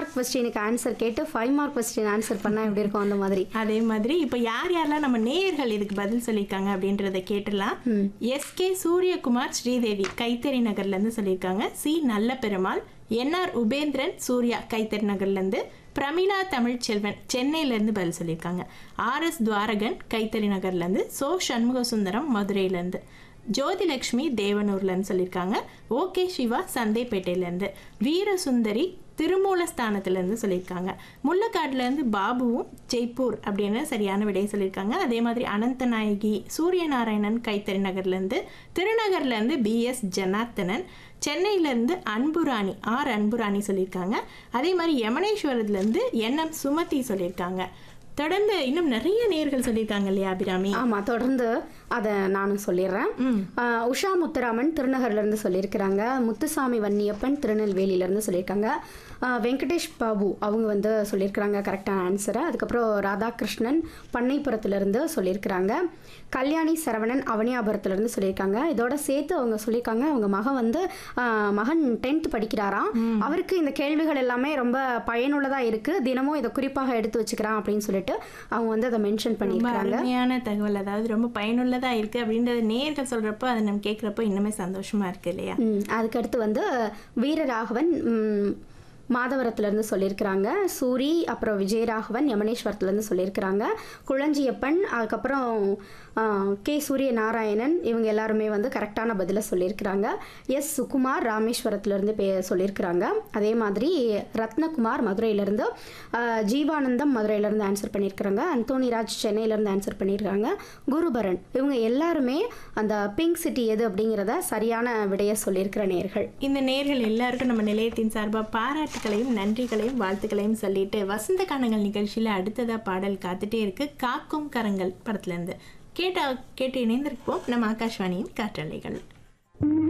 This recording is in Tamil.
மார்க் கொஸ்டினுக்கு ஆன்சர் கேட்டு ஃபைவ் மார்க் கொஸ்டின் ஆன்சர் பண்ணா எப்படி இருக்கும் அந்த மாதிரி அதே மாதிரி இப்போ யார் யாரெல்லாம் நம்ம நேயர்கள் இதுக்கு பதில் சொல்லியிருக்காங்க அப்படின்றத கேட்டுடலாம் எஸ்கே சூரியகுமார் ஸ்ரீதேவி கைத்தறி நகர்ல இருந்து சொல்லியிருக்காங்க சி நல்ல பெருமாள் என்ஆர் உபேந்திரன் சூர்யா கைத்தறி நகர்ல இருந்து பிரமிளா தமிழ்ச்செல்வன் சென்னையில இருந்து பதில் சொல்லியிருக்காங்க ஆர் எஸ் துவாரகன் கைத்தறி நகர்ல இருந்து சோ சண்முக சுந்தரம் மதுரையில இருந்து ஜோதிலட்சுமி தேவனூர்லன்னு சொல்லியிருக்காங்க ஓகே சிவா சந்தைப்பேட்டையிலேருந்து வீரசுந்தரி திருமூலஸ்தானத்துலேருந்து சொல்லியிருக்காங்க முள்ளக்காடுலேருந்து பாபுவும் ஜெய்ப்பூர் அப்படின்னு சரியான விடையை சொல்லியிருக்காங்க அதே மாதிரி அனந்தநாயகி சூரியநாராயணன் கைத்தறி நகர்லேருந்து திருநகர்லேருந்து பிஎஸ் ஜனார்த்தனன் சென்னையிலேருந்து அன்புராணி ஆர் அன்புராணி சொல்லியிருக்காங்க அதே மாதிரி யமனேஸ்வரத்துலேருந்து என்எம் சுமதி சொல்லியிருக்காங்க தொடர்ந்து இன்னும் நிறைய நேர்கள் சொல்லியிருக்காங்க இல்லையா அபிராமி ஆமா தொடர்ந்து அதை நானும் சொல்லிடுறேன் ஆஹ் உஷா முத்துராமன் திருநகர்ல இருந்து சொல்லியிருக்கிறாங்க முத்துசாமி வன்னியப்பன் திருநெல்வேலியில இருந்து சொல்லியிருக்காங்க ஆஹ் வெங்கடேஷ் பாபு அவங்க வந்து சொல்லியிருக்கிறாங்க கரெக்டான ஆன்சரை அதுக்கப்புறம் ராதாகிருஷ்ணன் பண்ணைப்புறத்துல இருந்து சொல்லியிருக்கிறாங்க கல்யாணி சரவணன் அவனியாபுரத்துல இருந்து சொல்லியிருக்காங்க இதோட சேர்த்து அவங்க சொல்லியிருக்காங்க அவங்க மகன் வந்து ஆஹ் மகன் டென்த் படிக்கிறாராம் அவருக்கு இந்த கேள்விகள் எல்லாமே ரொம்ப பயனுள்ளதா இருக்கு தினமும் இதை குறிப்பாக எடுத்து வச்சுக்கிறான் அப்படின்னு சொல்லிட்டு அவங்க வந்து அதை மென்ஷன் ரொம்ப பண்ணியிருக்காங்க அருமையான தகவல் அதாவது ரொம்ப பயனுள்ளதா இருக்கு அப்படின்றத நேர்கள் சொல்றப்போ அதை நம்ம கேட்குறப்போ இன்னுமே சந்தோஷமா இருக்கு இல்லையா ம், அதுக்கடுத்து வந்து வீரராகவன் ம், மாதவரத்துலேருந்து சொல்லியிருக்கிறாங்க சூரி அப்புறம் விஜயராகவன் யமனேஸ்வரத்துலேருந்து சொல்லியிருக்கிறாங்க குளஞ்சியப்பன் அதுக்கப்புறம் ஆ, கே சூரிய நாராயணன் இவங்க எல்லாருமே வந்து கரெக்டான பதிலை சொல்லியிருக்கிறாங்க எஸ் சுகுமார் ராமேஸ்வரத்துலேருந்து பே சொல்லியிருக்கிறாங்க அதே மாதிரி ரத்னகுமார் மதுரையிலேருந்து ஜீவானந்தம் மதுரையிலேருந்து ஆன்சர் பண்ணியிருக்கிறாங்க அந்தோனிராஜ் சென்னையிலேருந்து ஆன்சர் பண்ணியிருக்காங்க குருபரன் இவங்க எல்லாருமே அந்த பிங்க் சிட்டி எது அப்படிங்கிறத சரியான விடையை சொல்லியிருக்கிற நேர்கள் இந்த நேர்கள் எல்லாருக்கும் நம்ம நிலையத்தின் சார்பாக பாராட்டுகளையும் நன்றிகளையும் வாழ்த்துக்களையும் சொல்லிட்டு வசந்த கானங்கள் நிகழ்ச்சியில் அடுத்ததா பாடல் காத்துட்டே இருக்கு காக்கும் கரங்கள் படத்துல இருந்து கேட்டா கேட்டு இணைந்திருப்போம் நம்ம ஆகாஷ்வாணியின் காற்றலைகள்